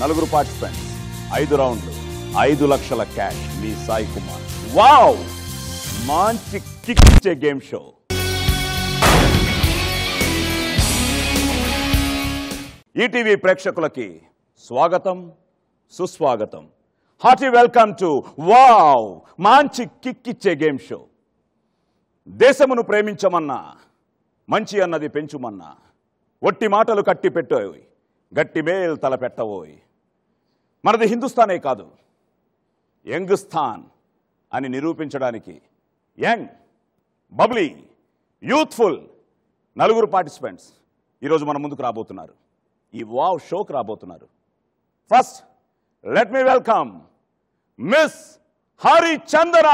నలుగురు పార్టిసిపెంట్స్ ఐదు రౌండ్లు ఐదు లక్షల క్యాష్ మీ సాయి కుమార్ వావ్ మంచి కిక్ ఇచ్చే గేమ్ షో ఈటీవీ ప్రేక్షకులకి స్వాగతం సుస్వాగతం హార్టీ వెల్కమ్ టు వావ్ మంచి కిక్ ఇచ్చే గేమ్ షో దేశమును ప్రేమించమన్నా మంచి అన్నది పెంచుమన్నా ఒట్టి మాటలు కట్టి పెట్టోయ్ గట్టి మేల్ తల పెట్టవోయ్ మనది హిందుస్థానే కాదు యంగ్స్థాన్ అని నిరూపించడానికి యంగ్ బబ్లీ యూత్ఫుల్ నలుగురు పార్టిసిపెంట్స్ ఈరోజు మన ముందుకు రాబోతున్నారు ఈ వావ్ షోకి రాబోతున్నారు first let me welcome miss Harichandana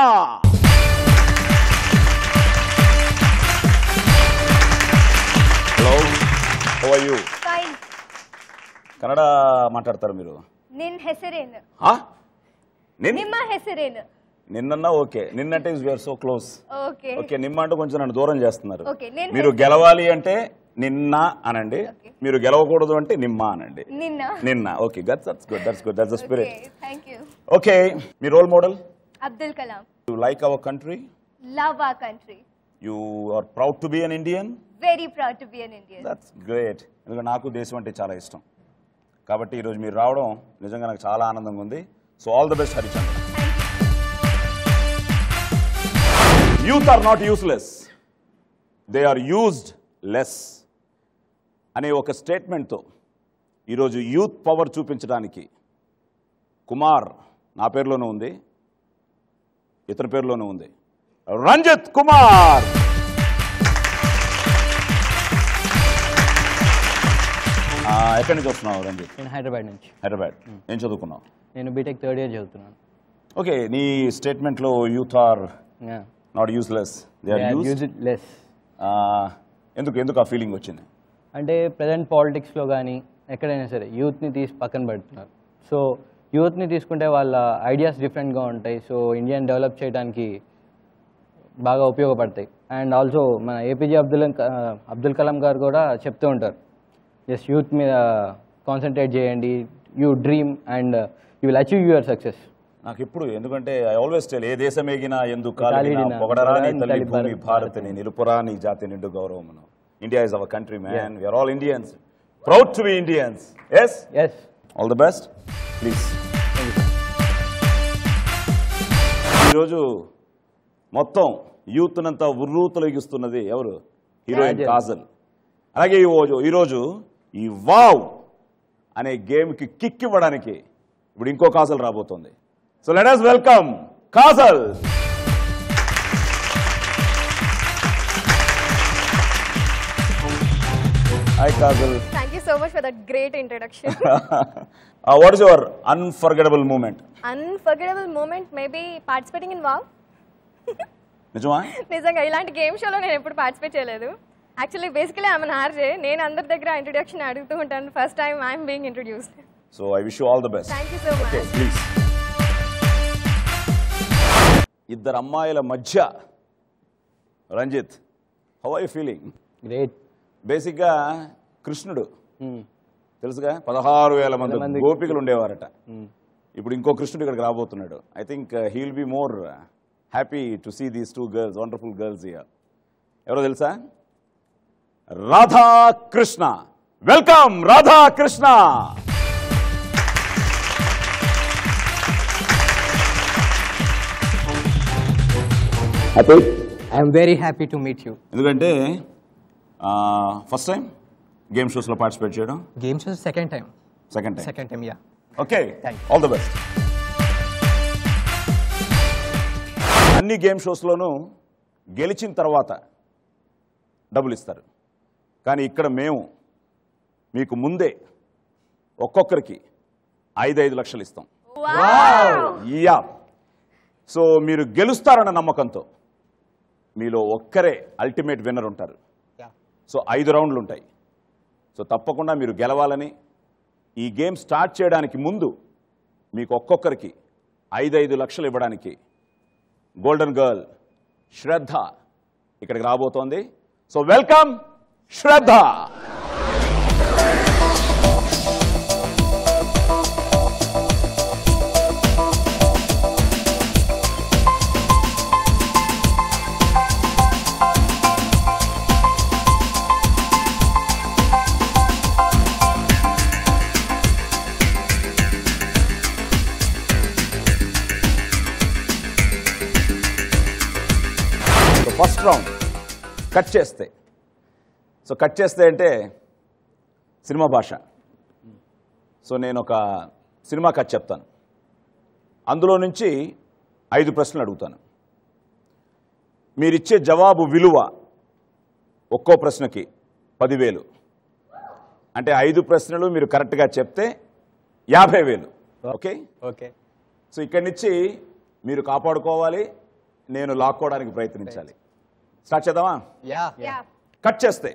hello how are you fine Kannada ಮಾತಾಡ್ತಾರೆ మీరు ನಿನ್ ಹೆಸರೇನು ಹಾ ನಿನ್ ನಿಮ್ಮ ಹೆಸರೇನು నిన్న ఓకే నిన్నంటే we're so close okay okay నిమ్మ అంటే కొంచెం నన్ను దూరం చేస్తున్నారు ఓకే, నేను మీరు గెలవాలి అంటే నిన్న అనండి ఓకే. మీరు గెలవకూడదు అంటే నిమ్మ అనండి నిన్న నిన్న okay that's that's good that's good that's the spirit thank you okay మీ role model Abdul Kalam you like our country love a country you are proud to be an Indian very proud to be an Indian that's great ఎందుకంటే నాకు దేశం అంటే చాలా ఇష్టం కాబట్టి ఈరోజు మీరు రావడం నిజంగా నాకు చాలా ఆనందంగా ఉంది so all the best Harichandra youth are not useless they are used less అనే ఒక స్టేట్మెంట్తో ఈరోజు యూత్ పవర్ చూపించడానికి కుమార్ నా పేరులోనూ ఉంది ఇతని పేరులోనూ ఉంది రంజిత్ కుమార్ ఆ, ఎక్కడి నుంచి వస్తున్నావు రంజిత్ నేను హైదరాబాద్ నుంచి హైదరాబాద్ ఏం చదువుకున్నావు నేను బీటెక్ థర్డ్ ఇయర్ చదువుతున్నాను ఓకే నీ స్టేట్మెంట్లో youth are not useless they are use use it less ఎందుకు ఎందుకు ఆ ఫీలింగ్ వచ్చింది అంటే ప్రజెంట్ పాలిటిక్స్లో కానీ ఎక్కడైనా సరే యూత్ని తీసి పక్కన పెడుతున్నారు సో యూత్ని తీసుకుంటే వాళ్ళ ఐడియాస్ డిఫరెంట్గా ఉంటాయి సో ఇండియాని డెవలప్ చేయడానికి బాగా ఉపయోగపడతాయి అండ్ ఆల్సో మన ఏపీజే అబ్దుల్ అబ్దుల్ కలాం గారు కూడా చెప్తూ ఉంటారు జస్ట్ యూత్ మీద కాన్సన్ట్రేట్ చేయండి you dream and you will achieve your success నాకు ఎప్పుడు ఎందుకంటే ఐ ఆల్వేస్ టెల్ ఏ దేశం ఎగినా ఎందుకు కాలినా కాలిడినా, పొగడరా నీ పొగడరా తల్లి నీ భూమి భారత్ భారతిని నిలుపురా నీ జాతి నిండు గౌరవమును India is our country man we're all Indians proud to be Indians yes yes all the best please ఈరోజు మొత్తం యూత్నంతా ఉర్రూతలగిస్తున్నది ఎవరు హీరోయిన్ కాజల్. కాజల్ అలాగే ఈ రోజు ఈరోజు ఈ వావ్ అనే గేమ్కి కిక్ ఇవ్వడానికి ఇప్పుడు ఇంకో కాజల్ రాబోతోంది so let us welcome Kajal hi Kajal Thank you so much for that great introduction. What is your unforgettable moment Unforgettable moment, maybe participating in WOW. నిజమా నిజంగా ఇలాంటి గేమ్ షోలో నేను ఎప్పుడు పార్టిసిపేట్ చేయలేదు యాక్చువల్లీ బేసికలీ ఆమె ఆర్జే నేను అందరి దగ్గర ఇంట్రొడక్షన్ అడుగుతూ ఉంటాను first time I'm being introduced so I wish you all the best thank you so much okay please ఇద్దరు అమ్మాయిల మధ్య Ranjith how I feeling great బేసిక్గా కృష్ణుడు తెలుసుగా పదహారు వేల మంది మంది గోపికలు ఉండేవారట ఇప్పుడు ఇంకో కృష్ణుడు ఇక్కడికి రాబోతున్నాడు I think he will be more happy to see these two girls wonderful girls here ఎవరో తెలుసా Radha Krishna welcome Radha Krishna I'm very happy to meet you ఎందుకంటే ఫస్ట్ టైం గేమ్ షోస్లో పార్టిసిపేట్ చేయడం games second time second time second time yeah okay Thank you. All the best అన్ని game షోస్లోనూ గెలిచిన తర్వాత డబ్బులు ఇస్తారు కానీ ఇక్కడ మేము మీకు ముందే ఒక్కొక్కరికి ఐదు ఐదు లక్షలు ఇస్తాం యా సో మీరు గెలుస్తారన్న నమ్మకంతో మీలో ఒక్కరే అల్టిమేట్ విన్నర్ ఉంటారు సో ఐదు రౌండ్లు ఉంటాయి సో తప్పకుండా మీరు గెలవాలని ఈ గేమ్ స్టార్ట్ చేయడానికి ముందు మీకు ఒక్కొక్కరికి ఐదు ఐదు లక్షలు ఇవ్వడానికి గోల్డెన్ గర్ల్ శ్రద్ధ ఇక్కడికి రాబోతోంది so welcome Shraddha next round cut చేస్తే సో కట్ చేస్తే అంటే సినిమా భాష సో నేను ఒక సినిమా కథ చెప్తాను అందులో నుంచి ఐదు ప్రశ్నలు అడుగుతాను మీరిచ్చే జవాబు విలువ ఒక్కో ప్రశ్నకి పదివేలు అంటే ఐదు ప్రశ్నలు మీరు కరెక్ట్గా చెప్తే యాభై వేలు ఓకే ఓకే సో ఇక్కడి నుంచి మీరు కాపాడుకోవాలి నేను లాక్కోవడానికి ప్రయత్నించాలి స్టార్ట్ చేద్దామా యా యా కట్ చేస్తే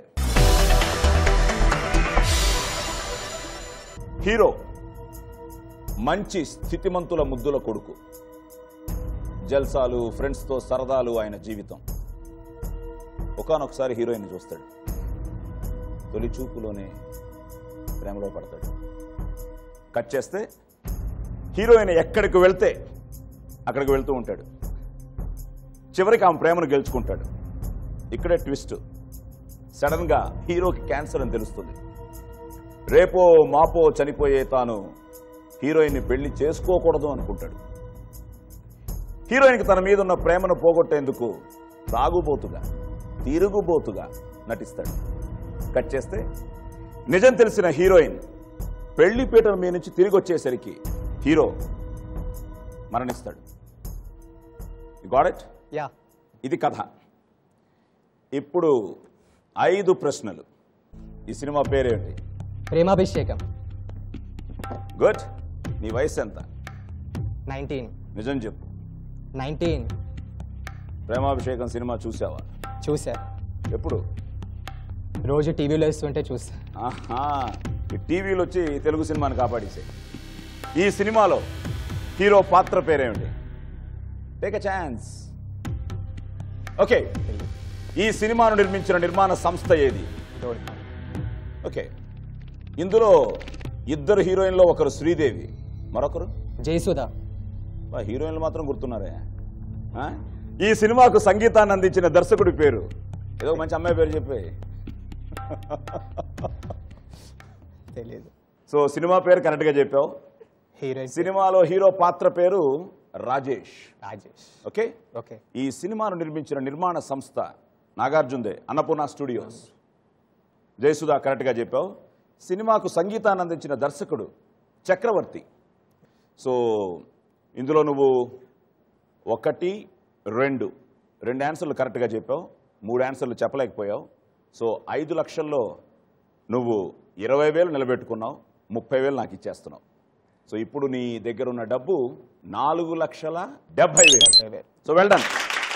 హీరో మంచి స్థితిమంతుల ముద్దుల కొడుకు జల్సాలు ఫ్రెండ్స్తో సరదాలు ఆయన జీవితం ఒకనొకసారి హీరోయిన్ చూస్తాడు తొలి చూపులోనే ప్రేమలో పడతాడు కట్ చేస్తే హీరోయిన్ ఎక్కడికి వెళ్తే అక్కడికి వెళ్తూ ఉంటాడు చివరికి ఆమె ప్రేమను గెలుచుకుంటాడు ఇక్కడే ట్విస్ట్ సడన్ గా హీరోకి క్యాన్సర్ అని తెలుస్తుంది రేపో మాపో చనిపోయే తాను హీరోయిన్ని పెళ్లి చేసుకోకూడదు అనుకుంటాడు హీరోయిన్కి తన మీద ఉన్న ప్రేమను పోగొట్టేందుకు తాగుబోతుగా తిరుగుబోతుగా నటిస్తాడు కట్ చేస్తే నిజం తెలిసిన హీరోయిన్ పెళ్లి పీటల మీద నుంచి తిరిగి వచ్చేసరికి హీరో మరణిస్తాడు గాట్ ఇట్ యా ఇది కథ ఇప్పుడు ఐదు ప్రశ్నలు ఈ సినిమా పేరేంటి ప్రేమాభిషేకం గుడ్ నీ వయసు ఎంత నైన్టీన్ నిజం చెప్పు నైన్టీన్ ప్రేమాభిషేకం సినిమా చూసావా చూసా ఎప్పుడు రోజు టీవీలో ఇస్తుంటే చూసా ఆహా ఈ టీవీలో వచ్చి తెలుగు సినిమాని కాపాడేసే ఈ సినిమాలో హీరో పాత్ర పేరేమిటి టేక్ ఎ ఛాన్స్ ఓకే ఈ సినిమాను నిర్మించిన నిర్మాణ సంస్థ ఏది ఓకే ఇందులో ఇద్దరు హీరోయిన్లో ఒకరు శ్రీదేవి మరొకరు జయసుధ వా, హీరోయిన్లు మాత్రం గుర్తున్నారే ఆ? ఈ సినిమాకు సంగీతాన్ని అందించిన దర్శకుడి పేరు ఏదో ఒక మంచి అమ్మాయి పేరు చెప్పే తెలియదు సో సినిమా పేరు కరెక్ట్గా చెప్పావు హీరోయిన్ సినిమాలో హీరో పాత్ర పేరు రాజేష్ రాజేష్ ఓకే ఓకే ఈ సినిమాను నిర్మించిన నిర్మాణ సంస్థ నాగార్జుందే అన్నపూర్ణ స్టూడియోస్ జయసుధా కరెక్ట్గా చెప్పావు సినిమాకు సంగీతాన్ని అందించిన దర్శకుడు చక్రవర్తి సో ఇందులో నువ్వు ఒకటి రెండు రెండు ఆన్సర్లు కరెక్ట్గా చెప్పావు మూడు ఆన్సర్లు చెప్పలేకపోయావు సో ఐదు లక్షల్లో నువ్వు ఇరవై వేలు నిలబెట్టుకున్నావు ముప్పై వేలు నాకు ఇచ్చేస్తున్నావు సో ఇప్పుడు నీ దగ్గర ఉన్న డబ్బు నాలుగు లక్షల డెబ్బై వేలు సో వెల్డన్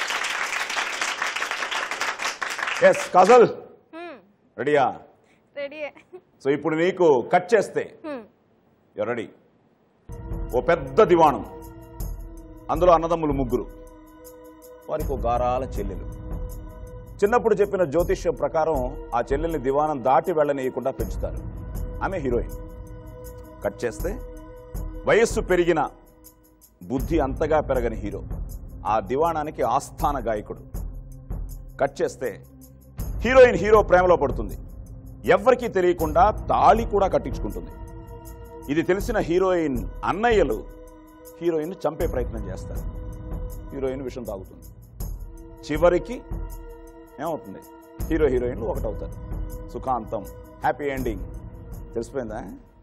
ఎస్ కజల్ రెడీయా రెడీ సో ఇప్పుడు నీకు కట్ చేస్తే రెడీ ఓ పెద్ద దివాణం అందులో అన్నదమ్ములు ముగ్గురు వారికి ఒక గారాల చెల్లెలు చిన్నప్పుడు చెప్పిన జ్యోతిష్యం ప్రకారం ఆ చెల్లెల్ని దివాణం దాటి వెళ్ళనీయకుండా పెంచుతారు ఆమె హీరోయిన్ కట్ చేస్తే వయస్సు పెరిగిన బుద్ధి అంతగా పెరగని హీరో ఆ దివాణానికి ఆస్థాన గాయకుడు కట్ చేస్తే హీరోయిన్ హీరో ప్రేమలో పడుతుంది ఎవ్వరికీ తెలియకుండా తాళి కూడా కట్టించుకుంటుంది ఇది తెలిసిన హీరోయిన్ అన్నయ్యలు హీరోయిన్ చంపే ప్రయత్నం చేస్తారు హీరోయిన్ విషం తాగుతుంది చివరికి ఏమవుతుంది హీరో హీరోయిన్లు ఒకటవుతారు సుఖాంతం హ్యాపీ ఎండింగ్ తెలిసిపోయిందా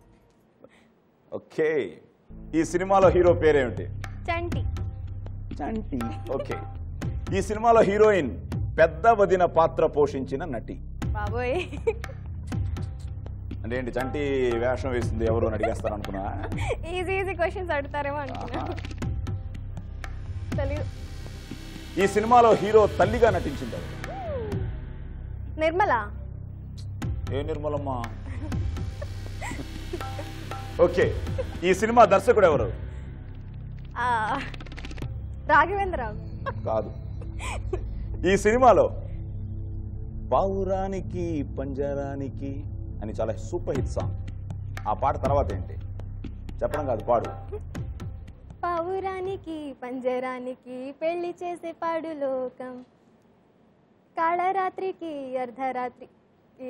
ఓకే ఈ సినిమాలో హీరో పేరేమిటి చంటి చంటి ఓకే ఈ సినిమాలో హీరోయిన్ పెద్ద వదిన పాత్ర పోషించిన నటి బాబోయ్ అంటే ఏంటి చంటి వేషం వేసింది ఎవరు అని అడిగేస్తారు అనుకున్నా ఈజీ ఈజీ క్వశ్చన్స్ అడుగుతారేమో అనుకున్నా తెలీదు ఈ సినిమాలో హీరో తల్లిగా నటించింది ఎవరు? నిర్మల ఏ నిర్మలమ్మ ఓకే ఈ సినిమా దర్శకుడు ఎవరు ఆ, రాఘవేంద్రరావు కాదు ఈ సినిమాలో పావురానికి పంజరానికి అని చాలా సూపర్ హిట్ సాంగ్ ఆ పాట తర్వాత ఏంటి చెప్పడం కాదు పాడు పావురానికి పంజరానికి పెళ్లి చేసే పాడు లోకం కాళరాత్రికి అర్ధరాత్రికి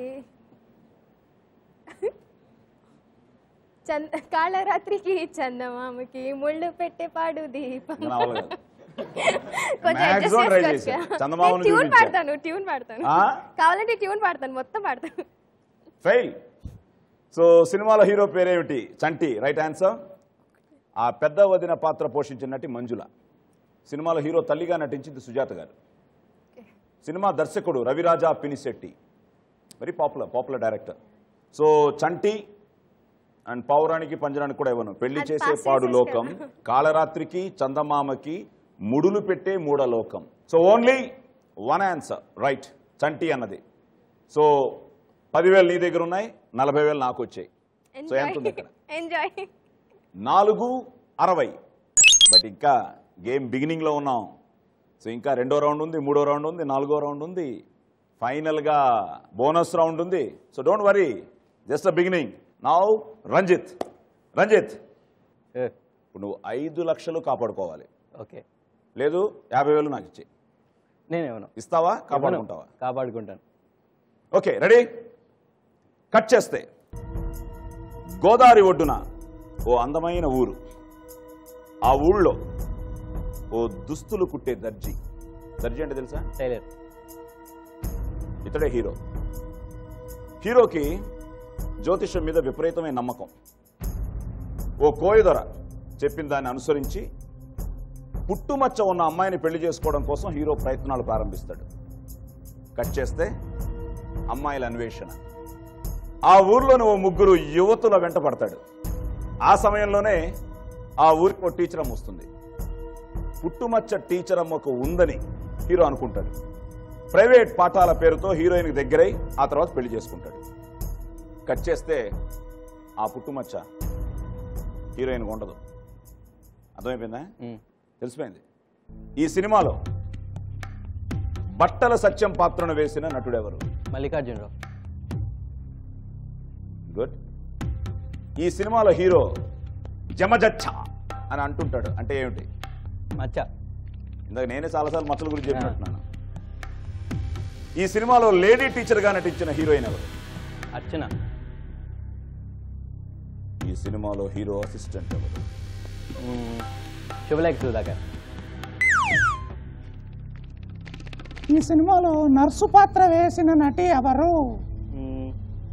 చంద కాళరాత్రికి చందమామకి ముళ్ళు పెట్టే పాడు దీపం ఇంకా నా వల్ల కాదు కొంచెం Maximum adjust try చేసుకోవచ్చు చేశా. కదా. చందమామను నేను ట్యూన్ చూపించా. పాడతాను ట్యూన్ పాడతాను ఆ? కావాలంటే ట్యూన్ పాడతాను మొత్తం పాడతాను ఫెయిల్ సో సినిమాలో హీరో పేరేమిటి చంటి రైట్ ఆన్సర్ ఆ పెద్ద వదిన పాత్ర పోషించిన నటి మంజుల సినిమాలో హీరో తల్లిగా నటించింది సుజాత గారు సినిమా దర్శకుడు Raviraja Pinisetty very popular popular director so Chanti and పౌరానికి పంజరానికి కూడా ఇవ్వను పెళ్లి అది చేసే pass పాడు చేసేసి లోకం కాళరాత్రికి చందమామకి ముడులు పెట్టే మూడలోకం so only one answer right Chanti అన్నది సో పదివేలు నీ దగ్గర ఉన్నాయి నలభై వేలు నాకు వచ్చాయి సో ఎంత ఉంది ఇక్కడ ఎంజాయ్ నాలుగు అరవై బట్ ఇంకా గేమ్ బిగినింగ్లో ఉన్నాం సో ఇంకా రెండో రౌండ్ ఉంది మూడో రౌండ్ ఉంది నాలుగో రౌండ్ ఉంది ఫైనల్గా బోనస్ రౌండ్ ఉంది so don't worry just a beginning now Ranjith Ranjith ఇప్పుడు నువ్వు ఐదు లక్షలు కాపాడుకోవాలి ఓకే లేదు యాభై వేలు నాకు ఇచ్చి నేనేమను ఇస్తావా కాపాడుకుంటావా కాపాడుకుంటాను ఓకే రెడీ కట్ చేస్తే గోదావరి ఒడ్డున ఓ అందమైన ఊరు ఆ ఊళ్ళో ఓ దుస్తులు కుట్టే దర్జీ దర్జీ అంటే తెలుసా టైలర్ ఇతడే హీరో హీరోకి జ్యోతిషం మీద విపరీతమైన నమ్మకం ఓ కోయదొర చెప్పిన దాన్ని అనుసరించి పుట్టుమచ్చ ఉన్న అమ్మాయిని పెళ్లి చేసుకోవడం కోసం హీరో ప్రయత్నాలు ప్రారంభిస్తాడు కట్ చేస్తే అమ్మాయిల అన్వేషణ ఆ ఊర్లోని ఓ ముగ్గురు యువతుల వెంట పడతాడు ఆ సమయంలోనే ఆ ఊరికి ఓ టీచర్ అమ్మ వస్తుంది పుట్టుమచ్చ టీచర్ అమ్మకు ఉందని హీరో అనుకుంటాడు ప్రైవేట్ పాఠాల పేరుతో హీరోయిన్కి దగ్గరై ఆ తర్వాత పెళ్లి చేసుకుంటాడు కట్ చేస్తే ఆ పుట్టుమచ్చ హీరోయిన్కి ఉండదు అర్థమైపోయిందా మ్మ్. తెలిసిపోయింది ఈ సినిమాలో బట్టల సత్యం పాత్రను వేసిన నటుడెవరు మల్లికార్జునరావు గుడ్ ఈ సినిమాలో హీరో జమజచ్చ అని అంటుంటాడు అంటే ఏమిటి మచ్చ ఇందాక నేనే చాలాసార్లు మచ్చల గురించి చెప్పినట్టున్నాను ఈ సినిమాలో లేడీ టీచర్గా నటించిన హీరోయిన్ ఎవరు అర్చన ఈ సినిమాలో హీరో అసిస్టెంట్ ఎవరు మ్మ్. శుభలేఖ సుధాకర్ ఈ సినిమాలో నర్సు పాత్ర వేసిన నటి ఎవరు మ్మ్.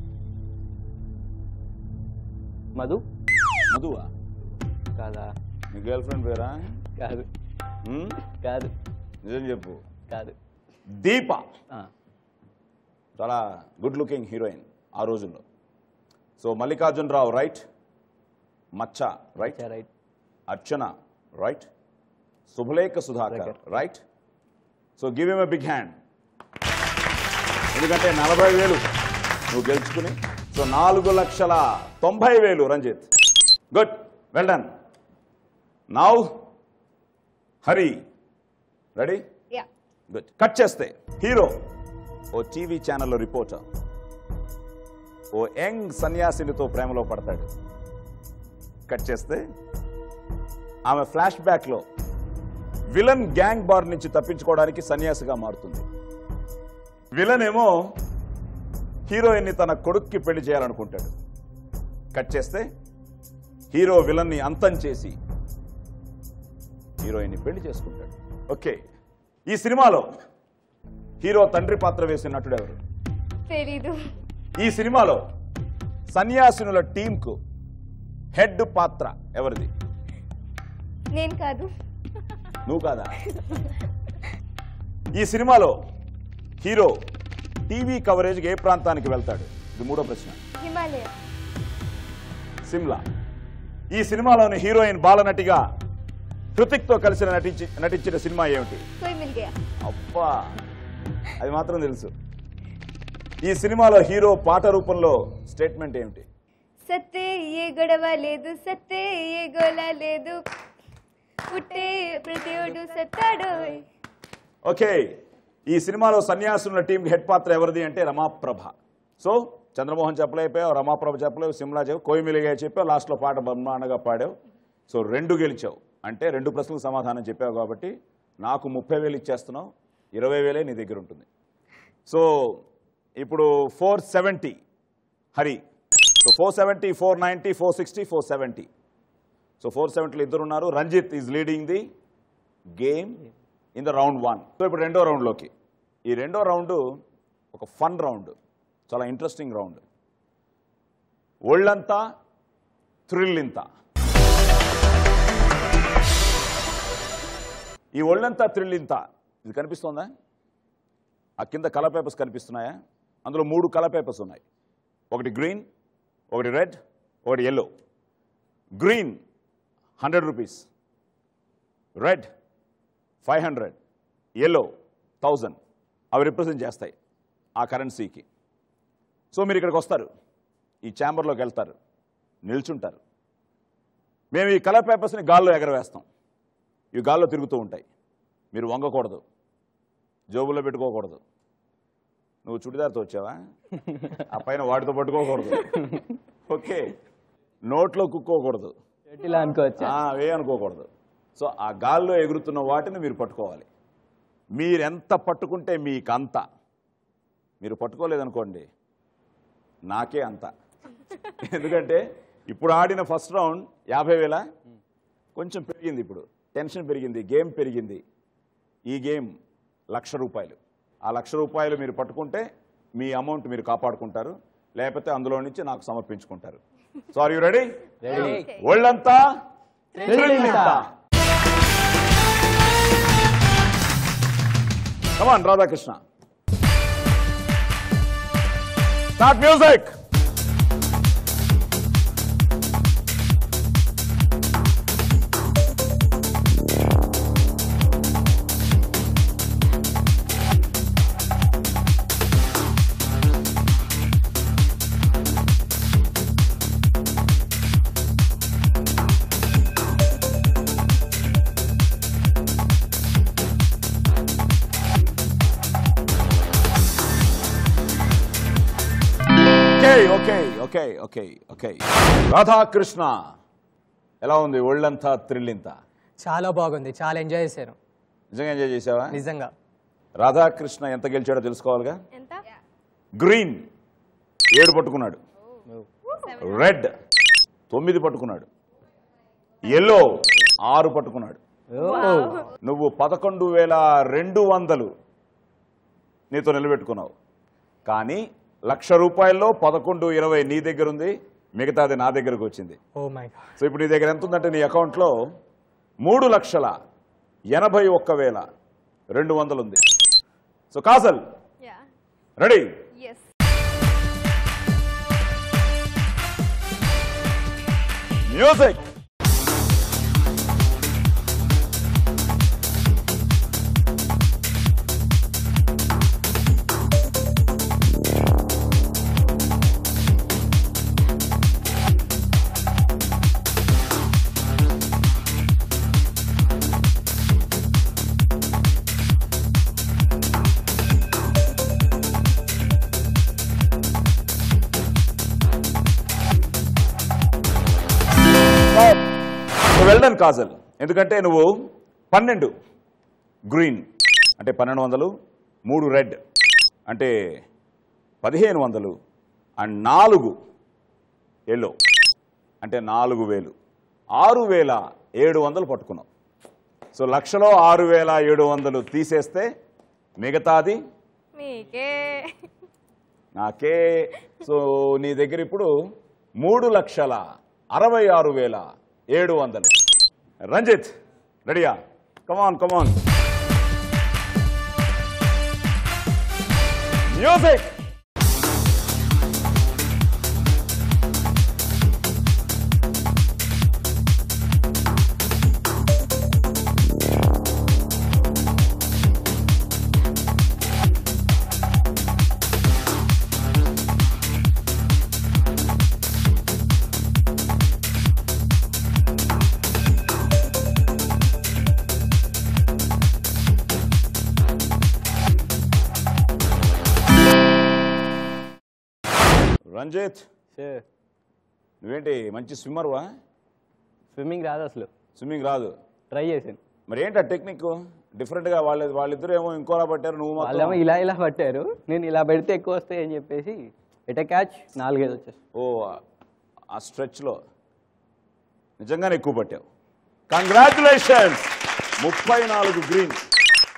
మధు మధువా కాదా నీ గర్ల్ ఫ్రెండ్ పేరా కాదు హ్మ్? కాదు నిజం చెప్పు కాదు దీప ఆ, చాలా గుడ్ లుకింగ్ హీరోయిన్ ఆ రోజుల్లో సో మల్లికార్జునరావు రైట్ మచ్చ రైట్ చా right Archana right Subhalekha Sudhakar right so give M a big hand ఎందుకంటే నలభై వేలు నువ్వు గెలుచుకుని సో నాలుగు లక్షల తొంభై వేలు Ranjith good well done now Hari ready yeah good cut చేస్తే హీరో ఓ టీవీ ఛానల్లో రిపోర్టర్ ఓ యంగ్ సన్యాసినితో ప్రేమలో పడతాడు కట్ చేస్తే ఆమె ఫ్లాష్ బ్యాక్లో విలన్ గ్యాంగ్ బార్ నుంచి తప్పించుకోవడానికి సన్యాసిగా మారుతుంది విలన్ ఏమో హీరోయిన్ని తన కొడుక్కి పెళ్లి చేయాలనుకుంటాడు కట్ చేస్తే హీరో విలన్ని అంతం చేసి హీరోయిన్ని పెళ్లి చేసుకుంటాడు ఓకే ఈ సినిమాలో హీరో తండ్రి పాత్ర వేసిన నటుడు ఎవరు తెలీదు ఈ సినిమాలో సన్యాసినుల టీంకు హెడ్ పాత్ర ఎవరిది నేను కాదు నువ్వు కాదా ఈ సినిమాలో హీరో టీవీ కవరేజ్కి ఏ ప్రాంతానికి వెళ్తాడు ఇది మూడో ప్రశ్న హిమాలయ సిమ్లా ఈ సినిమాలోని హీరోయిన్ బాలనటిగా హృతిక్తో కలిసి నటించి నటించిన సినిమా ఏమిటి కోయి మిల్ గయా అబ్బా అది మాత్రం తెలుసు ఈ సినిమాలో హీరో పాట రూపంలో స్టేట్మెంట్ ఏమిటి సత్తే ఏ గొడవ లేదు సత్తే ఏ గోల లేదు పుట్టే ప్రతియోడు సత్తాడు ఓకే ఈ సినిమాలో సన్యాసుల టీంకి హెడ్ పాత్ర ఎవరిది అంటే రమాప్రభ సో చంద్రమోహన్ చెప్పలేకపోయావు రమాప్రభ చెప్పలేవు సిమ్లా చెప్పు కోయిమిలిగా చెప్పావు లాస్ట్లో పాట బ్రహ్మాండంగా పాడావు సో రెండు గెలిచావు అంటే రెండు ప్రశ్నలకు సమాధానం చెప్పావు కాబట్టి నాకు ముప్పై వేలు ఇచ్చేస్తున్నావు ఇరవై వేలే నీ దగ్గర ఉంటుంది సో ఇప్పుడు four seventy Hari so four seventy four ninety four sixty four seventy so four సెవెంటీలో ఇద్దరు ఉన్నారు Ranjith is leading the game in the round one so ఇప్పుడు రెండో రౌండ్లోకి ఈ రెండో రౌండ్ ఒక ఫన్ రౌండ్ చాలా ఇంట్రెస్టింగ్ రౌండ్ ఒళ్ళంతా థ్రిల్ ఇంత ఈ ఒళ్ళంతా థ్రిల్ ఇంత ఇది కనిపిస్తోందా ఆ కింద కలర్ పేపర్స్ కనిపిస్తున్నాయా అందులో మూడు కలర్ పేపర్స్ ఉన్నాయి ఒకటి గ్రీన్ ఒకటి రెడ్ ఒకటి yellow green hundred rupees red five hundred yellow thousand అవి రిప్రజెంట్ చేస్తాయి ఆ కరెన్సీకి సో మీరు ఇక్కడికి వస్తారు ఈ ఛాంబర్లోకి వెళ్తారు నిల్చుంటారు మేము ఈ కలర్ పేపర్స్ని గాల్లో ఎగరవేస్తాం ఇవి గాల్లో తిరుగుతూ ఉంటాయి మీరు వంగకూడదు జోబులో పెట్టుకోకూడదు నువ్వు చుడిదార్తో వచ్చావా ఆ పైన వాటితో పట్టుకోకూడదు ఓకే నోట్లో కుక్కోకూడదు ఇలా అనుకోవచ్చా ఆ, అవే అనుకోకూడదు సో ఆ గాల్లో ఎగురుతున్న వాటిని మీరు పట్టుకోవాలి మీరెంత పట్టుకుంటే మీకు అంత మీరు పట్టుకోలేదనుకోండి నాకే అంత ఎందుకంటే ఇప్పుడు ఆడిన ఫస్ట్ రౌండ్ యాభై వేల కొంచెం పెరిగింది ఇప్పుడు టెన్షన్ పెరిగింది గేమ్ పెరిగింది ఈ గేమ్ లక్ష రూపాయలు ఆ లక్ష రూపాయలు మీరు పట్టుకుంటే మీ అమౌంట్ మీరు కాపాడుకుంటారు లేకపోతే అందులో నుంచి నాకు సమర్పించుకుంటారు సో ఆర్ యూ రెడీ ఒళ్ళంతా come on Radhakrishna start music okay okay okay okay okay Radhakrishna ఎలా ఉంది ఒళ్ళంతా థ్రిల్లింత చాలా బాగుంది చాలా ఎంజాయ్ చేశాను నిజంగా ఎంజాయ్ చేసావా నిజంగా రాధాకృష్ణ ఎంత గెలిచాడో తెలుసుకోవాలిగా ఎంత గ్రీన్ ఏడు పట్టుకున్నాడు రెడ్ తొమ్మిది పట్టుకున్నాడు ఎల్లో ఆరు పట్టుకున్నాడు నువ్వు పదకొండు వేల రెండు వందలు నీతో నిలబెట్టుకున్నావు కానీ లక్ష రూపాయల్లో పదకొండు ఇరవై నీ దగ్గర ఉంది మిగతాది నా దగ్గరకు వచ్చింది ఓ మై గాడ్ సో ఇప్పుడు నీ దగ్గర ఎంత ఉందంటే నీ అకౌంట్లో మూడు లక్షల ఎనభై ఒక్క వేల రెండు వందలు ఉంది so Kajal yeah ready yes music well done Kajal ఎందుకంటే నువ్వు పన్నెండు గ్రీన్ అంటే పన్నెండు వందలు మూడు రెడ్ అంటే పదిహేను వందలు అండ్ నాలుగు ఎల్లో అంటే నాలుగు వేలు ఆరు వేల ఏడు వందలు పట్టుకున్నావు సో లక్షలో ఆరు వేల ఏడు వందలు తీసేస్తే మిగతాది మీకే నాకే సో నీ దగ్గర ఇప్పుడు మూడు లక్షల అరవై ఆరు వేల ఏడు వందలు రంజిత్ రెడీయా come on come on music Ranjith sir నువ్వేంటి మంచి స్విమ్మర్వా స్విమ్మింగ్ రాదు అసలు స్విమ్మింగ్ రాదు ట్రై చేశాను మరి ఏంటి ఆ టెక్నిక్ డిఫరెంట్గా వాళ్ళ వాళ్ళిద్దరు ఏమో ఇంకోలా పట్టారు నువ్వు వాళ్ళేమో మాత్రం ఇలా ఇలా పట్టారు నేను ఇలా పెడితే ఎక్కువ వస్తాయి అని చెప్పేసి ఎట క్యాచ్ నాలుగైదు వచ్చేసి ఓ ఆ స్ట్రెచ్లో నిజంగానే ఎక్కువ పట్టావు కంగ్రాచులేషన్స్ ముప్పై నాలుగు green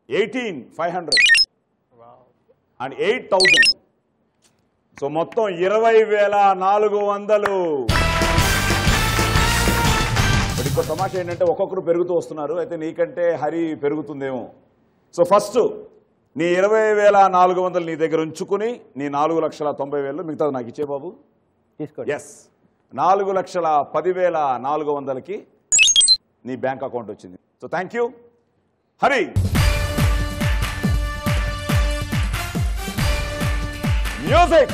eighteen five hundred and eight thousand so మొత్తం ఇరవై వేల నాలుగు వందలు ఇప్పుడు ఇంకో తమాషా ఏంటంటే ఒక్కొక్కరు పెరుగుతూ వస్తున్నారు అయితే నీకంటే హరి పెరుగుతుందేమో సో ఫస్ట్ నీ ఇరవై వేల నాలుగు వందలు నీ దగ్గర ఉంచుకుని నీ నాలుగు లక్షల తొంభై వేలు మిగతాది నాకు ఇచ్చే బాబు తీసుకోండి ఎస్ నాలుగు లక్షల పదివేల నాలుగు వందలకి నీ బ్యాంక్ అకౌంట్ వచ్చింది so thank you Hari music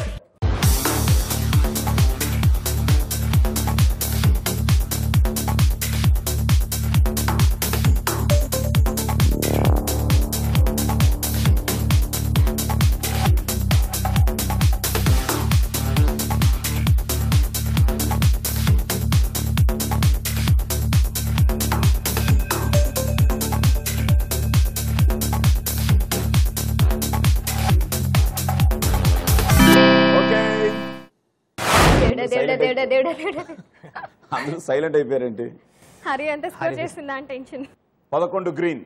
okay దేవుడా దేవుడా దేవుడా దేవుడా దేవుడా అందరూ సైలెంట్ అయిపోయారేంటి హరి ఎంత స్కోర్ చేసిందా అని టెన్షన్ పదకొండు గ్రీన్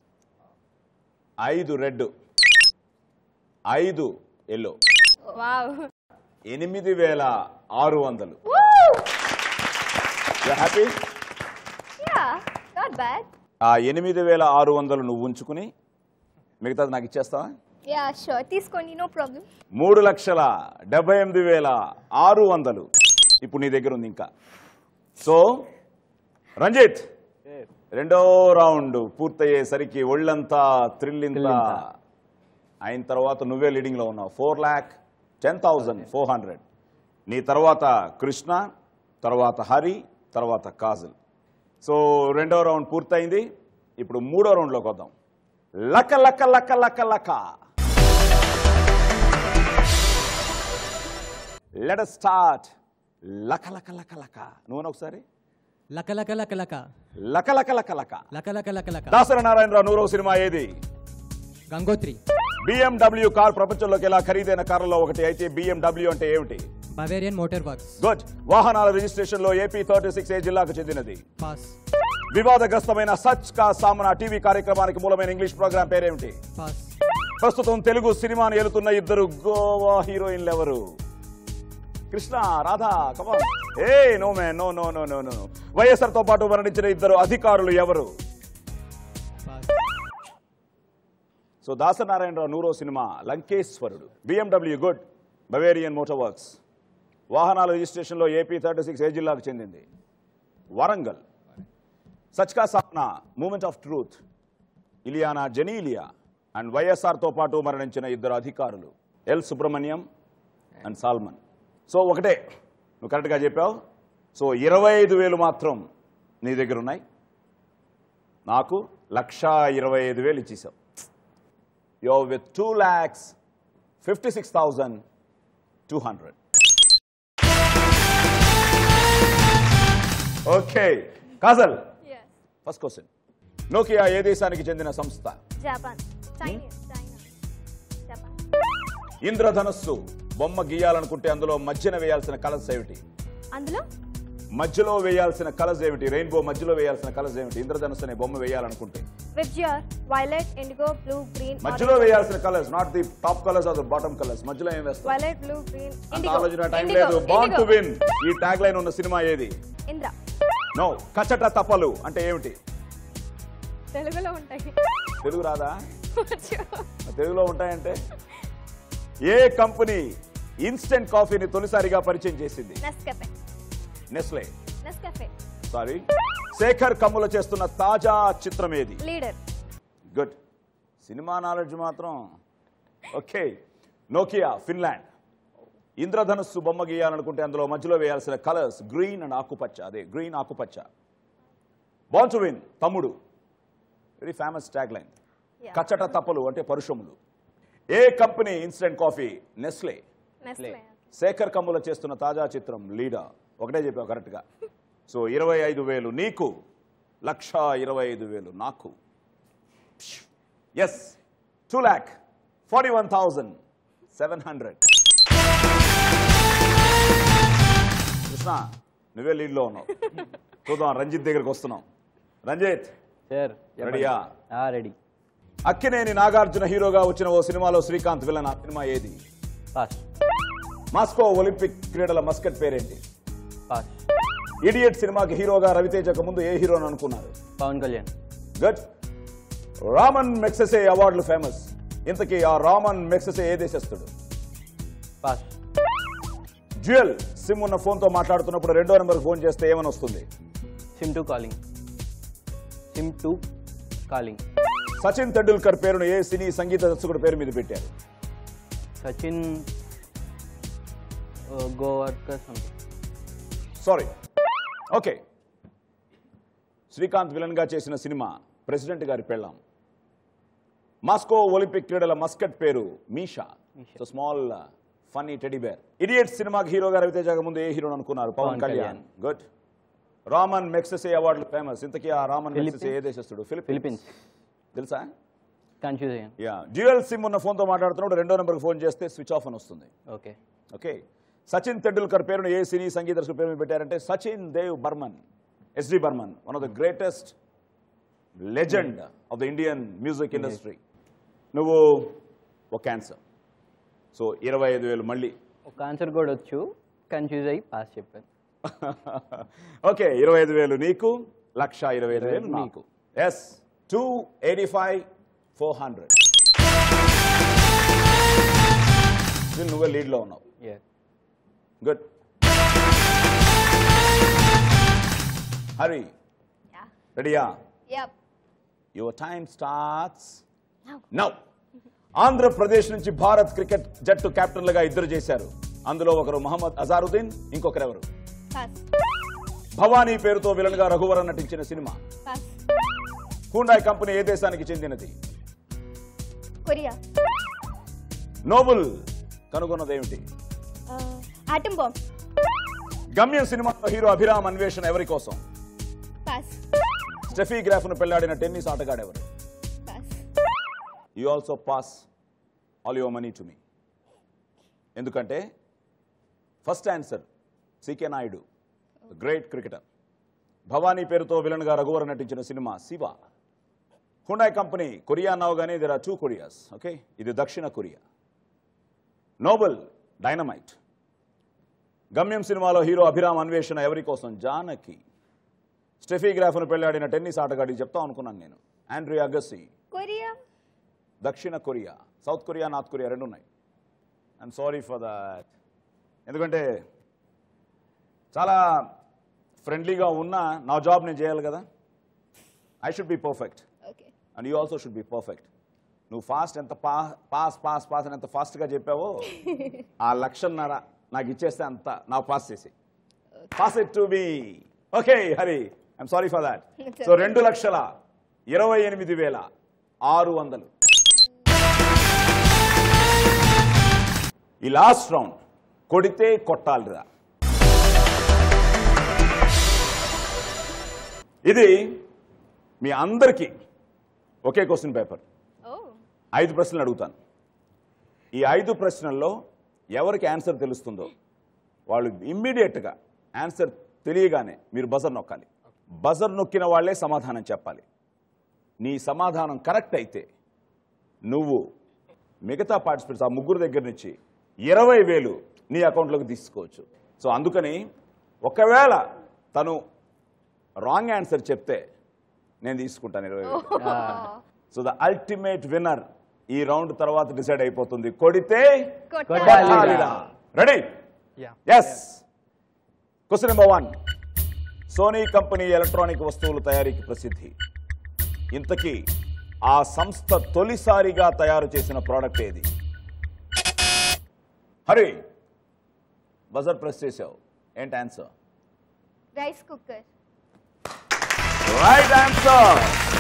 ఐదు రెడ్ ఐదు ఎల్లో వావ్ ఎనిమిది వేల ఆరు వందలు హ్యాపీ యా నాట్ బ్యాడ్ ఆ ఎనిమిది వేల ఆరు వందలు నువ్వు ఉంచుకుని మిగతాది నాకు ఇచ్చేస్తావా యా షూర్ తీసుకోండి నో ప్రాబ్లం మూడు లక్షల డెబ్బై ఎనిమిది వేల ఆరు వందలు ఇప్పుడు నీ దగ్గర ఉంది ఇంకా సో రంజిత్ రెండో రౌండ్ పూర్తయ్యేసరికి ఒళ్ళంతా థ్రిల్లింత అయిన తర్వాత నువ్వే లీడింగ్లో ఉన్నావు four lakh ten thousand four hundred నీ తర్వాత కృష్ణ తర్వాత హరి తర్వాత కాజల్ సో రెండో రౌండ్ పూర్తయింది ఇప్పుడు మూడో రౌండ్లోకి వద్దాం లక లక లక లక లక లెట్ స్టార్ట్ లక లక లక లక నువ్వు ఒకసారి లక లక లక లక లక లక లక లక లక లక లక లక దాసరి నారాయణరావు నూరవ సినిమా ఏది గంగోత్రి బిఎండబ్ల్యూ కార్ ప్రపంచంలోకి ఎలా ఖరీదైన కార్లలో ఒకటి అయితే బిఎండబ్ల్యూ అంటే ఏమిటి బవేరియన్ మోటార్ వర్క్స్ గుడ్ వాహనాల రిజిస్ట్రేషన్ లో ఏపీ థర్టీ సిక్స్ ఏ జిల్లాకు చెందినది పాస్ వివాదగ్రస్తమైన సచ్ కా సామనా టీవీ కార్యక్రమానికి మూలమైన ఇంగ్లీష్ ప్రోగ్రామ్ పేరేమిటి పాస్ ప్రస్తుతం తెలుగు సినిమాను ఏలుతున్న ఇద్దరు గోవా హీరోయిన్లు ఎవరు కృష్ణ రాధా కమా ఏ నో మే no no no no no YSR తో పాటు మరణించిన ఇద్దరు అధికారులు ఎవరు పాస్ సో దాసనారాయణరావు నూరో సినిమా Lankeshwarudu BMW good Bavarian motor works వాహనాల రిజిస్ట్రేషన్లో ఏపీ థర్టీ సిక్స్ ఏ జిల్లాకు చెందింది Warangal Sach Ka Saamna moment of truth Ileana Genelia and వైఎస్ఆర్తో పాటు మరణించిన ఇద్దరు అధికారులు L Subrahmanyam and Salman so ఒకటే నువ్వు కరెక్ట్గా చెప్పావు సో ఇరవై ఐదు వేలు మాత్రం నీ దగ్గర ఉన్నాయి నాకు లక్షా ఇరవై ఐదు వేలు ఇచ్చేసావు yo with two lakhs fifty six thousand two hundred okay Kajal Yes. First question Nokia ఏ దేశానికి చెందిన సంస్థ జపాన్ చైనీస్ చైనా జపాన్ ఇంద్రధనస్సు బొమ్మ గీయాలనుకుంటే అందులో మధ్యన వేయాల్సిన కలర్స్ ఏమిటి అందులో మధ్యలో వేయాల్సిన కలర్స్ ఏమిటి రెయిన్బో మధ్యలో వేయాల్సిన కలర్స్ ఏమిటి ఇంద్రధనస్సు అనే బొమ్మ వేయాలనుకుంటే which you're violet indigo blue green మధ్యలో వేయాల్సిన colours not the top colours or the bottom colours మధ్యలో ఏం వేస్తాం వైలెట్ బ్లూ గ్రీన్ అంత ఆలోచన టైం లేదు బాన్ టు విన్ ఈ ట్యాగ్ లైన్ ఉన్న సినిమా ఏది ఇంద్ర నో కచట తప్పలు అంటే ఏమిటి తెలుగులో ఉంటాయి తెలుగు రాదా తెలుగులో ఉంటాయంటే ఏ కంపెనీ ఇన్స్టెంట్ కాఫీని తొలిసారిగా పరిచయం చేసింది Nescafe Nestle Nescafe sorry Shekhar Kammula చేస్తున్న తాజా చిత్రం ఏది లీడర్ గుడ్ సినిమా నాలెడ్జ్ మాత్రం ఓకే నోకియా ఫిన్లాండ్ ఇంద్రధనుస్సు బొమ్మ గీయాలనుకుంటే అందులో మధ్యలో వేయాల్సిన కలర్స్ గ్రీన్ అండ్ ఆకుపచ్చ అదే గ్రీన్ ఆకుపచ్చ బాన్ టు విన్ తమ్ముడు వెరీ ఫేమస్ ట్యాగ్ లైన్ కచ్చట తప్పలు అంటే పరుషములు ఏ company instant coffee Nestle Nestle Shekhar Kammula చేస్తున్న తాజా చిత్రం లీడా ఒకటే చెప్పావు కరెక్ట్గా సో ఇరవై ఐదు వేలు నీకు లక్ష ఇరవై ఐదు వేలు నాకు yes two lakh forty one thousand seven hundred Krishna నువ్వే లీడ్లో ఉన్నావు చూద్దాం రంజిత్ దగ్గరికి వస్తున్నాం రంజిత్ సార్ రెడీయా రెడీ అక్కినేని నాగార్జున హీరోగా వచ్చిన ఓ సినిమాలో శ్రీకాంత్ విలన్ ఆ సినిమా ఏది పాస్ మాస్కో ఒలింపిక్ క్రీడల మస్కట్ పేరేంటి పాస్ ఇడియట్ సినిమాకి హీరోగా రవితేజకు ముందు ఏ హీరోని అనుకున్నారు Pawan Kalyan good Ramon Magsaysay అవార్డులు ఫేమస్ ఇంతకీ ఆ రామన్ మెక్సెసే ఏ దేశస్తుడు పాస్ జ్యువెల్ సిమ్ ఉన్న ఫోన్తో మాట్లాడుతున్నప్పుడు రెండో నెంబర్ ఫోన్ చేస్తే ఏమని వస్తుంది SIM to calling SIM to calling Sachin Tendulkar పేరును ఏ సినీ సంగీత దర్శకుడు పేరు మీద పెట్టారు Sachin Gowariker something sorry okay Srikanth villain గా చేసిన సినిమా ప్రెసిడెంట్ గారి పెళ్ళాం మాస్కో ఒలింపిక్ క్రీడల మస్కట్ పేరు Misha so small funny teddy bear idiot సినిమాకి హీరోగా రవితేజ ముందు ఏ హీరోని అనుకున్నారు Pawan Pawan Kalyan Kalyan. Good Ramon Magsaysay అవార్డులు ఫేమస్ ఇంతకీ ఆ రామన్ మెక్సెసే ఏ దేశస్తుడు ఫిలిప్పీన్స్ ఫిలిపీన్స్ తెలుసా కన్ఫ్యూజ్ అయ్యాను యా డ్యూయల్ సిమ్ ఉన్న ఫోన్తో మాట్లాడుతున్నప్పుడు రెండో నెంబర్కి ఫోన్ చేస్తే స్విచ్ ఆఫ్ అని వస్తుంది ఓకే ఓకే సచిన్ తెండూల్కర్ పేరును ఏ సినీ సంగీత దర్శకుడు పేరు మీద పెట్టారంటే Sachin Dev Burman SD Burman one of the greatest legend of the Indian music industry నువ్వు ఒక క్యాన్సర్ సో ఇరవై ఐదు వేలు మళ్ళీ ఒక ఆన్సర్ కూడా వచ్చు కన్ఫ్యూజ్ అయ్యి పాస్ చెప్పాను ఓకే ఇరవై ఐదు వేలు నీకు లక్ష ఇరవై ఐదు వేలు నాకు yes two eighty five four hundred నువ్వే లీడ్లో ఉన్నావు Yeah. Good Hari Yeah. రెడీయా Yep. Your time starts now Andhra Pradesh నుంచి భారత్ క్రికెట్ జట్టు కెప్టెన్లుగా ఇద్దరు చేశారు అందులో ఒకరు మహమ్మద్ అజారుద్దీన్ ఇంకొకరెవరు Pass. భవానీ పేరుతో విలన్ గా రఘువరన్ నటించిన సినిమా Pass. హూండాయ్ కంపెనీ ఏ దేశానికి చెందినది Korea. నోబుల్ కనుగొన్నదేమిటి Uh, atom bomb. గమ్యం సినిమాలో హీరో అభిరామ్ అన్వేషణ ఎవరి కోసం Pass. స్టెఫీ గ్రాఫ్ ను పెళ్లాడిన టెన్నిస్ ఆటగాడెవరు Pass. You also pass all your money to me ఎందుకంటే first answer CK Nayudu great cricketer Bhavani పేరుతో విలన్గా రఘువర నటించిన cinema Shiva Hyundai company Korea నవగానే there are two Koreas okay ఇది దక్షిణ కొరియా నోబెల్ డైనమైట్ గమ్యం సినిమాలో హీరో అభిరామ్ అన్వేషణ ఎవరి కోసం జానకి స్టెఫీ గ్రాఫ్ను పెళ్లాడిన టెన్నిస్ ఆటగాడికి చెప్తాం అనుకున్నాను నేను ఆండ్రీ అగస్సీ Korea. దక్షిణ Korea South Korea North Korea రెండు ఉన్నాయి ఐఎమ్ సారీ ఫర్ దాట్ ఎందుకంటే చాలా ఫ్రెండ్లీగా ఉన్నా నా జాబ్ నేను చేయాలి కదా I should be perfect Okay. And you also should be perfect నువ్వు ఫాస్ట్ ఎంత పా పాస్ పాస్ పాస్ అని ఎంత ఫాస్ట్గా చెప్పావో ఆ లక్షన్నర నాకు ఇచ్చేస్తే అంత నాకు పాస్ చేసి pass it to be okay Hari I'm sorry for that so రెండు లక్షల ఇరవై ఎనిమిది వేల ఆరు వందలు ఈ లాస్ట్ రౌండ్ కొడితే కొట్టాలిరా ఇది మీ అందరికీ ఒకే క్వశ్చన్ పేపర్ Oh. ఐదు ప్రశ్నలు అడుగుతాను ఈ ఐదు ప్రశ్నల్లో ఎవరికి ఆన్సర్ తెలుస్తుందో వాళ్ళు ఇమ్మీడియట్గా ఆన్సర్ తెలియగానే మీరు బజర్ నొక్కాలి బజర్ నొక్కిన వాళ్ళే సమాధానం చెప్పాలి నీ సమాధానం కరెక్ట్ అయితే నువ్వు మిగతా పార్టిసిపెంట్స్ ఆ ముగ్గురు దగ్గర నుంచి ఇరవై వేలు నీ అకౌంట్లోకి తీసుకోవచ్చు సో అందుకని ఒకవేళ తను రాంగ్ ఆన్సర్ చెప్తే నేను తీసుకుంటాను ఇరవై వేలు సో ద అల్టిమేట్ విన్నర్ ఈ రౌండ్ తర్వాత డిసైడ్ అయిపోతుంది కొడితే కొట్టాలిరా. Ready Yeah. Yes question number one Sony company electronic వస్తువుల తయారీకి ప్రసిద్ధి ఇంతకీ ఆ సంస్థ తొలిసారిగా తయారు చేసిన ప్రోడక్ట్ ఏది హరి బజర్ ప్రెస్ చేసావు ఏంటి answer Rice cooker. Right answer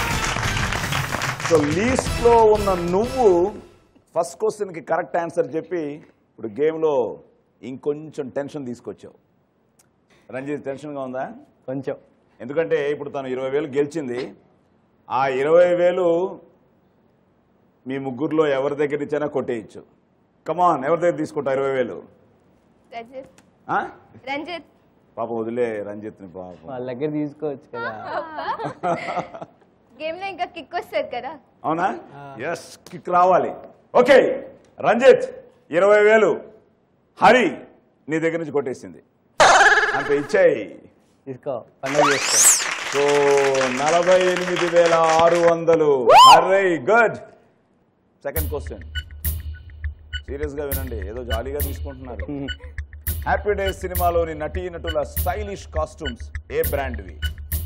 so least లో ఉన్న నువ్వు ఫస్ట్ క్వశ్చన్ కి కరెక్ట్ ఆన్సర్ చెప్పి ఇప్పుడు గేమ్ లో ఇంకొంచెం టెన్షన్ తీసుకొచ్చావు రంజిత్ టెన్షన్గా ఉందా కొంచెం ఎందుకంటే ఇప్పుడు తను ఇరవై వేలు గెలిచింది ఆ ఇరవై వేలు మీ ముగ్గురులో ఎవరి దగ్గర ఇచ్చినా కొట్టేయచ్చు కమాన్ ఎవరి దగ్గర తీసుకుంటా ఇరవై వేలు Ranjit. ఆ? Ranjit. పాపం వదిలే రంజిత్ని పాపం వాళ్ళ దగ్గర తీసుకోవచ్చు కదా గేమ్ లో ఇంకా కిక్ వస్తుంది కదా అవునా ఎస్ కిక్ రావాలి ఓకే రంజిత్ ఇరవై వేలు హరి నీ దగ్గర నుంచి కొట్టేసింది అంత ఇచ్చేయి తీసుకో పండుగ చేసుకో సో నలభై ఎనిమిది వేల ఆరు వందలు Hari good second question serious గా వినండి ఏదో జాలీగా తీసుకుంటున్నారు హ్యాపీ డేస్ సినిమాలోని నటీ నటుల స్టైలిష్ కాస్ట్యూమ్స్ ఏ బ్రాండ్వి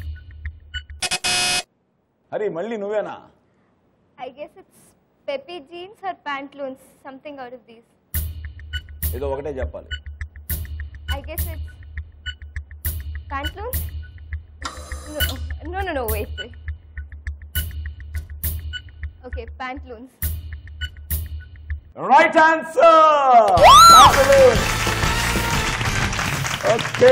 హరి మళ్ళీ నువ్వేనా I guess it's peppy jeans or pantaloons, something out of these. ఏదో ఒకటే చెప్పాలి I guess it's pantaloons. No, no, no, no. Wait, wait. Okay, pantaloons. Right answer okay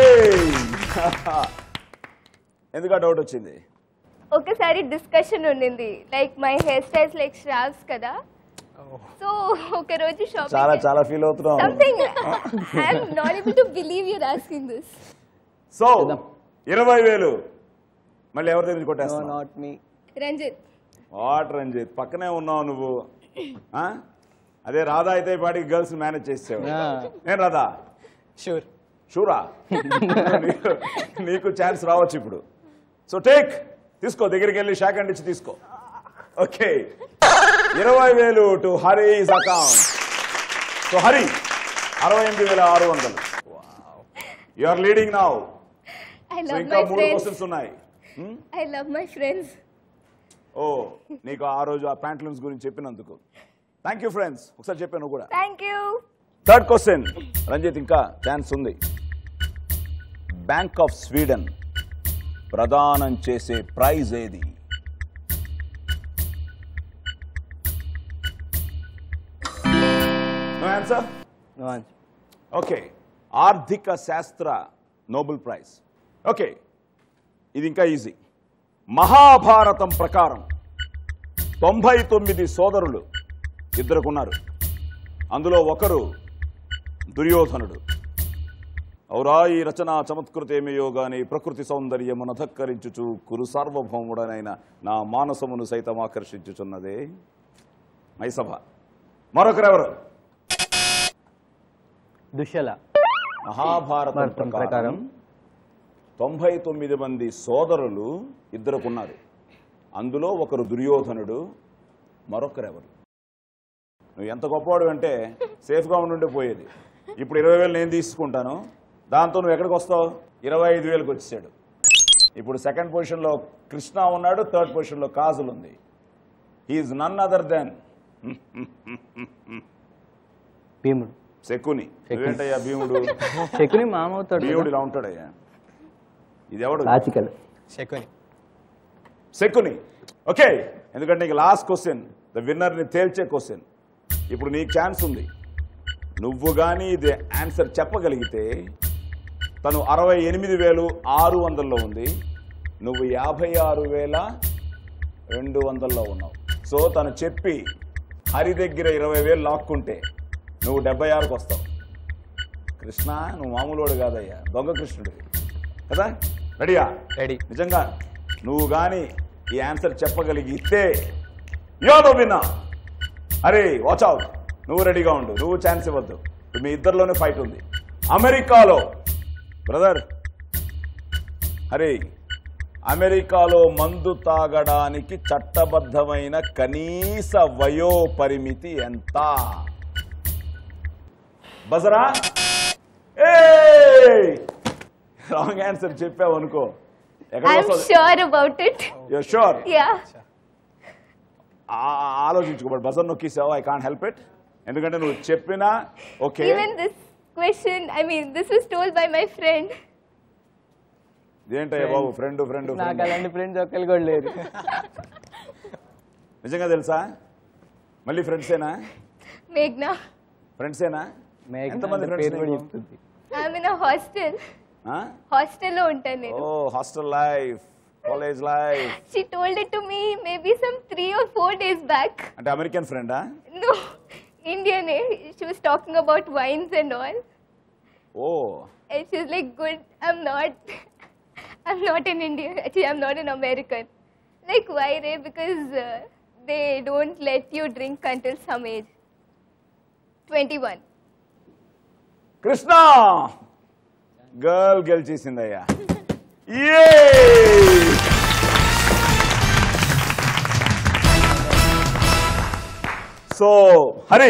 ఎందుకు డౌట్ వచ్చింది ఒకసారి డిస్కషన్ ఉండింది like my hair styles like Shravs కదా so ఒక రోజు చాలా షాపింగ్ చాలా ఫీల్ అవుతున్నాం something I'm not able to believe you're asking this so ఇరవై వేలు మళ్ళీ ఎవరి దగ్గర నుంచి కొట్టేస్తావు not me Ranjith what Ranjith పక్కనే ఉన్నావు నువ్వు ఆ? అదే రాధా అయితే ఈ పాటికి గర్ల్స్ మేనేజ్ చేసావు నేను రాధా షూర్ షూరా నీకు- నీకు ఛాన్స్ రావచ్చు ఇప్పుడు సో టేక్ తీసుకో దగ్గరికి వెళ్ళి షాక్ అండ్ ఇచ్చి తీసుకో ఓకే ఇరవై వేలు to Hari's account so Hari అరవై ఎనిమిది వేల ఆరు వందలు you are leading now I so love ఇంకా మై మూడు ఫ్రెండ్స్ క్వశ్చన్స్ ఉన్నాయి ఐ లవ్ మై ఫ్రెండ్స్ ఓ నీకు ఆ రోజు ఆ ప్యాంట్లూన్స్ గురించి చెప్పినందుకు థ్యాంక్ యూ ఫ్రెండ్స్ ఒకసారి చెప్పాను కూడా thank you third question Ranjith ఇంకా ఛాన్స్ ఉంది బ్యాంక్ ఆఫ్ స్వీడన్ ప్రదానం చేసే ప్రైజ్ ఏది no answer no answer okay ఆర్థిక శాస్త్ర నోబెల్ ప్రైజ్ ఓకే ఇది ఇంకా ఈజీ మహాభారతం ప్రకారం తొంభై తొమ్మిది సోదరులు ఇద్దరుకున్నారు అందులో ఒకరు దుర్యోధనుడు ఔరా ఈ రచన చమత్కృతేమయో గాని ప్రకృతి సౌందర్యమును ధక్కరించుచు కురు సార్వభౌముడనైన నా మానసమును సైతం ఆకర్షించుచున్నదే మైసభ మరొకరెవరు దుశ్శల మహాభారతం భారతం ప్రకారం ప్రకారం తొంభై తొమ్మిది మంది సోదరులు ఇద్దరుకున్నారు అందులో ఒకరు దుర్యోధనుడు మరొకరెవరు నువ్వు ఎంత గొప్పవాడు అంటే సేఫ్గా ఉండుంటే పోయేది ఇప్పుడు ఇరవై వేలు నేను తీసుకుంటాను దాంతో నువ్వు ఎక్కడికి వస్తావు ఇరవై ఐదు వేలకు వచ్చేసాడు ఇప్పుడు సెకండ్ పొజిషన్లో కృష్ణ ఉన్నాడు థర్డ్ పొజిషన్లో కాజుల్ ఉంది హీఈస్ నన్ అదర్ దెన్ భీముడు శకుని నువ్వేంటయ్యా భీముడు శకుని మామ అవుతాడు భీముడు ఇలా ఉంటాడయ్యా ఇది ఎవడు లాజికల్ శకుని శకుని ఓకే ఎందుకంటే నీకు లాస్ట్ క్వశ్చన్ ద విన్నర్ని తేల్చే క్వశ్చన్ ఇప్పుడు నీకు ఛాన్స్ ఉంది నువ్వు కానీ ఇది ఆన్సర్ చెప్పగలిగితే తను అరవై ఎనిమిది వేలు ఆరు వందల్లో ఉంది నువ్వు యాభై ఆరు వేల రెండు వందల్లో ఉన్నావు సో తను చెప్పి హరి దగ్గర ఇరవై వేలు లాక్కుంటే నువ్వు డెబ్బై ఆరుకు వస్తావు కృష్ణ నువ్వు మామూలువాడు కాదయ్యా దొంగ కృష్ణుడివి కదా రెడీయా రెడీ నిజంగా నువ్వు గాని ఈ ఆన్సర్ చెప్పగలిగితే యోదో విన్నా అరే వాచ్ అవుట్ నువ్వు రెడీగా ఉండు నువ్వు ఛాన్స్ ఇవ్వద్దు ఇప్పుడు మీ ఇద్దరిలోనే ఫైట్ ఉంది అమెరికాలో బ్రదర్ అరే అమెరికాలో మందు తాగడానికి చట్టబద్ధమైన కనీస వయో పరిమితి ఎంత బజరా ఏ రాంగ్ ఆన్సర్ చెప్పావు అనుకో ఎక్కడ I'm sure about it your sure yeah ఆలోచించుకోబడి buzzer నొక్కేసావు I can't help it ఎందుకంటే నువ్వు చెప్పినా okay even this question I mean this was told by my friend ఇదేంటయ్యా Babu friend friend నాకు అలాంటి ఫ్రెండ్స్ ఒక్కరు కూడా లేరు నిజంగా తెలుసా మళ్ళీ ఫ్రెండ్సేనా మేఘ్నా ఫ్రెండ్సేనా మేఘన ఎంతమంది అంటే friends పేరు కూడా నీకు? చెప్తుంది ఐఎమ్ ఇన్ హాస్టల్ హాస్టల్లో ఉంటాను నేను ఓ hostel life college life she told it to me maybe some three or four days back అంటే అమెరికన్ ఫ్రెండా No, Indian. eh? She was talking about wines and all. Oh And she's like, good, I'm not. I'm not in India. Actually, I'm not an American. Like, why, Ray? Because uh, they don't let you drink until some age. 21. Krishna girl గెలిచేసిందయ్యా ఏ so Hari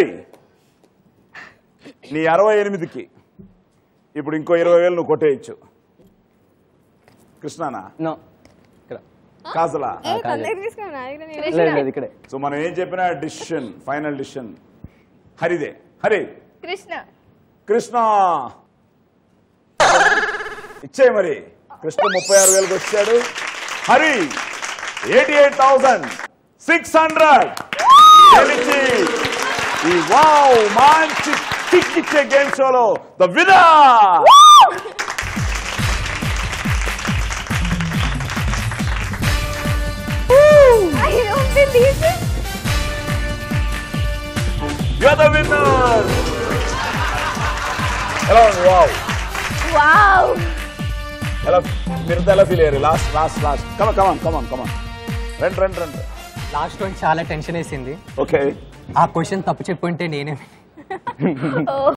నీ అరవై ఎనిమిదికి ఇప్పుడు ఇంకో ఇరవై వేలు నువ్వు కొట్టేయచ్చు కృష్ణనా నో ఇక్కడ కాజలా ఏ, తన దగ్గర తీసుకున్నాను, నా దగ్గర నేను- లేదు లేదు ఇక్కడే సో మనం ఏం చెప్పినా డిసిషన్ ఫైనల్ డిసిషన్ హరిదే హరి Krishna. కృష్ణ ఇచ్చే మరి కృష్ణ ముప్పై ఆరు వేలకు వచ్చాడు Hari eighty eight thousand six hundred గెలిచి ఈ వావ్ మంచి కిక్ ఇచ్చే గేమ్ షోలో the winner I don't believe it. You're the winner ఎలా ఉంది వావ్ Wow. ఎలా మీరు ఎలా ఫీల్ అయ్యారు last last last come come on come on come on రండి రండి రండి లాస్ట్ వన్ చాలా టెన్షన్ వేసింది ఓకే ఆ క్వశ్చన్ తప్పు చెప్పుంటే నేనే Oh.